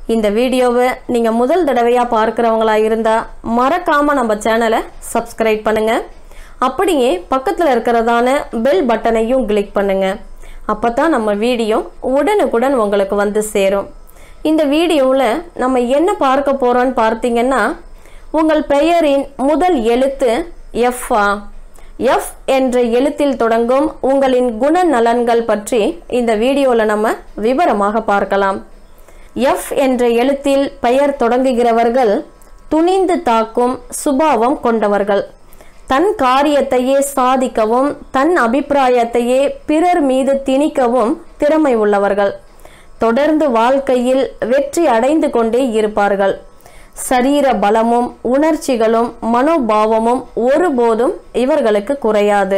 இந்த வீடியோவை நீங்கள் முதல் தடவையாக பார்க்குறவங்களா இருந்தால் மறக்காமல் நம்ம சேனலை சப்ஸ்கிரைப் பண்ணுங்கள் அப்படியே பக்கத்தில் இருக்கிறதான பெல் பட்டனையும் கிளிக் பண்ணுங்கள் அப்போ தான் நம்ம வீடியோ உடனுக்குடன் உங்களுக்கு வந்து சேரும் இந்த வீடியோவில் நம்ம என்ன பார்க்க போகிறோன்னு பார்த்தீங்கன்னா உங்கள் பெயரின் முதல் எழுத்து எஃப்ஆ எஃப் என்ற எழுத்தில் தொடங்கும் உங்களின் குணநலன்கள் பற்றி இந்த வீடியோவில் நம்ம விவரமாக பார்க்கலாம் எஃப் என்ற எழுத்தில் பெயர் தொடங்குகிறவர்கள் துணிந்து தாக்கும் சுபாவம் கொண்டவர்கள் தன் காரியத்தையே சாதிக்கவும் தன் அபிப்பிராயத்தையே பிறர் மீது திணிக்கவும் திறமை உள்ளவர்கள் தொடர்ந்து வாழ்க்கையில் வெற்றி அடைந்து கொண்டே இருப்பார்கள் சரீர பலமும் உணர்ச்சிகளும் மனோபாவமும் ஒருபோதும் இவர்களுக்கு குறையாது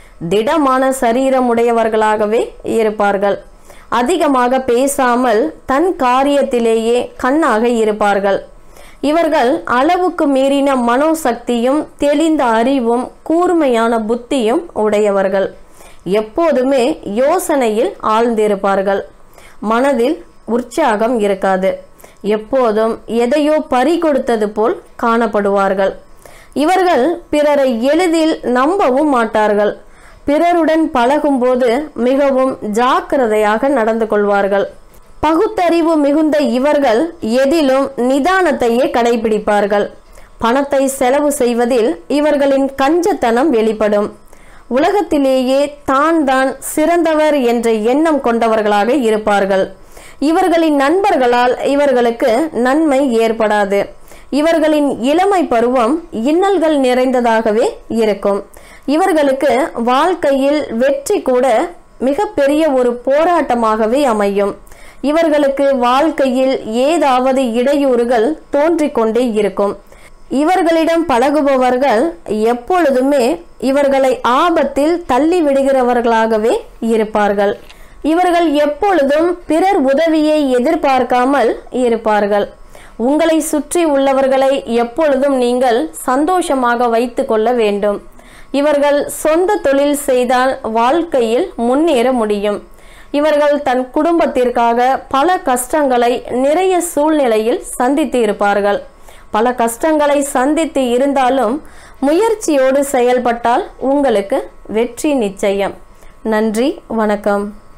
திடமான சரீரமுடையவர்களாகவே இருப்பார்கள் அதிகமாக பேசாமல் தன் காரியத்திலேயே கண்ணாக இருப்பார்கள் இவர்கள் அளவுக்கு மீறின மனோசக்தியும் தெளிந்த அறிவும் கூர்மையான புத்தியும் உடையவர்கள் எப்போதுமே யோசனையில் ஆழ்ந்திருப்பார்கள் மனதில் உற்சாகம் இருக்காது எப்போதும் எதையோ பறி கொடுத்தது போல் காணப்படுவார்கள் இவர்கள் பிறரை எளிதில் நம்பவும் மாட்டார்கள் பிறருடன் பழகும்போது மிகவும் ஜாக்கிரதையாக நடந்து கொள்வார்கள் பகுத்தறிவு மிகுந்த இவர்கள் எதிலும் நிதானத்தையே கடைபிடிப்பார்கள் பணத்தை செலவு செய்வதில் இவர்களின் கஞ்சத்தனம் வெளிப்படும் உலகத்திலேயே தான் தான் சிறந்தவர் என்ற எண்ணம் கொண்டவர்களாக இருப்பார்கள் இவர்களின் நண்பர்களால் இவர்களுக்கு நன்மை ஏற்படாது இவர்களின் இளமை பருவம் இன்னல்கள் நிறைந்ததாகவே இருக்கும் இவர்களுக்கு வாழ்க்கையில் வெற்றி கூட மிகப்பெரிய ஒரு போராட்டமாகவே அமையும் இவர்களுக்கு வாழ்க்கையில் ஏதாவது இடையூறுகள் தோன்றிக்கொண்டே இருக்கும் இவர்களிடம் பழகுபவர்கள் எப்பொழுதுமே இவர்களை ஆபத்தில் தள்ளி விடுகிறவர்களாகவே இருப்பார்கள் இவர்கள் எப்பொழுதும் பிறர் உதவியை எதிர்பார்க்காமல் இருப்பார்கள் உங்களை சுற்றி உள்ளவர்களை எப்பொழுதும் நீங்கள் சந்தோஷமாக வைத்து கொள்ள வேண்டும் இவர்கள் சொந்த தொழில் செய்தால் வாழ்க்கையில் முன்னேற முடியும் இவர்கள் தன் குடும்பத்திற்காக பல கஷ்டங்களை நிறைய சூழ்நிலையில் சந்தித்து இருப்பார்கள் பல கஷ்டங்களை சந்தித்து இருந்தாலும் முயற்சியோடு செயல்பட்டால் உங்களுக்கு வெற்றி நிச்சயம் நன்றி வணக்கம்